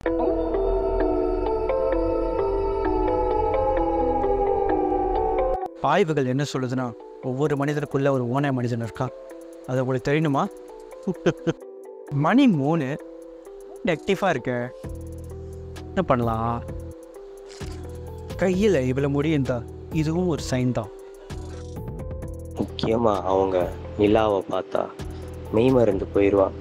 ஆய்வுகள் என்ன சொல்லுதுன்னா ஒவ்வொரு மனிதனுக்குள்ள ஒரு ஓனை மனிதன் இருக்கான் அது உங்களுக்கு தெரியணுமா மணி மூணு நெக்டிஃபாக இருக்க என்ன பண்ணலாம் கையில் இவ்வளோ முடியுந்தா இதுவும் ஒரு சைன் தான் முக்கியமாக அவங்க நிலாவை பார்த்தா மெய் மறந்து போயிடுவாங்க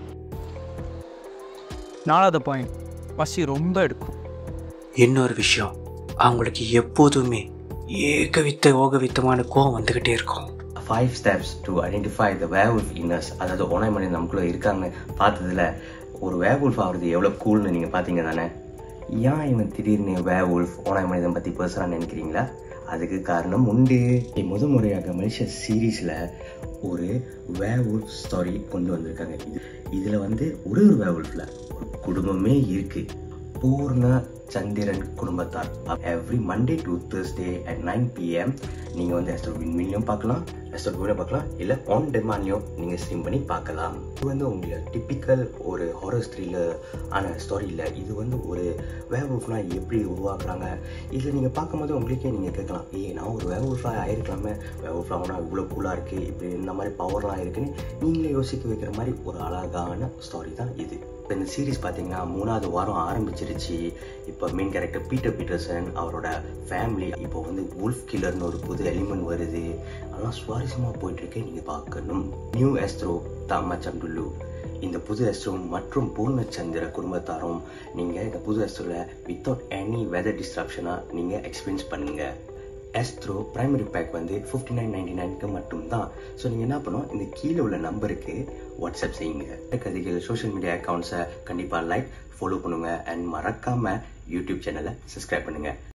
நாலாவது பாயிண்ட் பசி ரொம்ப எடுக்கும் இன்னொரு விஷயம் அவங்களுக்கு எப்போதுமே ஏகவித்த ஓகவித்தமான கோவம் வந்துக்கிட்டே இருக்கும் five steps to identify the werewolf in us அதாவது ஓனாய் மனிதன் நமக்குள்ள இருக்காங்க பார்த்ததுல ஒரு வேவுல்ஃப் ஆகிறது எவ்வளோ கூல்னு நீங்கள் பார்த்தீங்க தானே ஏன் இவன் திடீர்னு வேவுல்ஃப் ஓனாய் மனிதன் பற்றி பேசுகிறான்னு நினைக்கிறீங்களா அதுக்கு காரணம் உண்டு முத முறையாக மனுஷ சீரீஸில் ஒரு வேவுல்ஃப் ஸ்டோரி கொண்டு வந்திருக்காங்க இது இதில் வந்து ஒரு ஒரு வேவுல்ஃபில் ஒரு குடும்பமே இருக்குது பூர்ண சந்திரன் குடும்பத்தார் every Monday to Thursday at nine PM நீங்கள் வந்து எஸ்டர் விண்மிலையும் பார்க்கலாம் எஸ்டர் கூட பார்க்கலாம் இல்லை ஆன் டெமான்லையும் நீங்கள் ஸ்ட்ரீம் பண்ணி பார்க்கலாம் இது வந்து உங்களை டிப்பிக்கல் ஒரு ஹாரர் த்ரில்லர் ஆன ஸ்டோரி இல்லை இது வந்து ஒரு வேவுல்ஃப்னா எப்படி உருவாக்குறாங்க இதில் நீங்கள் பார்க்கும்போது உங்களுக்கே நீங்கள் கேட்கலாம் ஏய் நான் ஒரு வேவுல்ஃபாக ஆயிருக்கலாமே வேவுல்ஃபாகனா இவ்வளோ கூலாக இருக்குது இப்படி இந்த மாதிரி பவர்லாம் இருக்குன்னு நீங்களே யோசிக்க வைக்கிற மாதிரி ஒரு அழகான ஸ்டோரி தான் இது இப்ப இந்த சீரிஸ் பார்த்தீங்கன்னா மூணாவது வாரம் ஆரம்பிச்சிருச்சு இப்போ மெயின் கேரக்டர் பீட்டர் பீட்டர்சன் அவரோட ஃபேமிலி இப்போ வந்து உல்ஃப் கில்லர்னு ஒரு புது எலிமெண்ட் வருது அதெல்லாம் சுவாரஸ்யமாக போயிட்டு இருக்கு நீங்கள் பார்க்கணும் நியூ எஸ்ட்ரோ தாமா சந்துல்லு இந்த புது எஸ்ட்ரோ மற்றும் பூர்ணச்சந்திர குடும்பத்தாரும் நீங்கள் இந்த புது எஸ்ட்ரோவில் வித்தவுட் எனி வெதர் டிஸ்ட்ரப்ஷனாக நீங்கள் எக்ஸ்பீரியன்ஸ் பண்ணுங்கள் எஸ்ட்ரோ பிரைமரி பேக் வந்து ஃபிஃப்டி நைன் நைன்டி நைனுக்கு மட்டும்தான் ஸோ நீங்கள் என்ன பண்ணணும் இந்த கீழே உள்ள நம்பருக்கு வாட்ஸ்அப் செய்யுங்க கதைகள் சோஷியல் மீடியா அக்கௌண்ட்ஸை கண்டிப்பாக லைக் ஃபாலோ பண்ணுங்கள் அண்ட் மறக்காமல் யூடியூப் சேனலை சப்ஸ்கிரைப் பண்ணுங்கள்